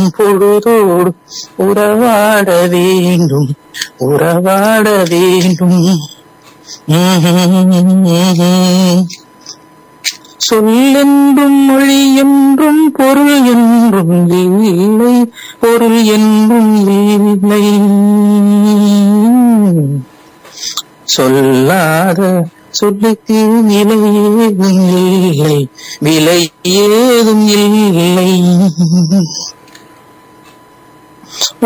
பொழுதோடு உறவாட வேண்டும் உறவாட வேண்டும் சொல்லென்றும் மொழி என்றும் பொருள் என்றும் இல்லை பொருள் என்றும் இல்லை சொல்லாத சொல்லுக்கு விலை ஏதும் இல்லை விலை ஏதும் இல்லை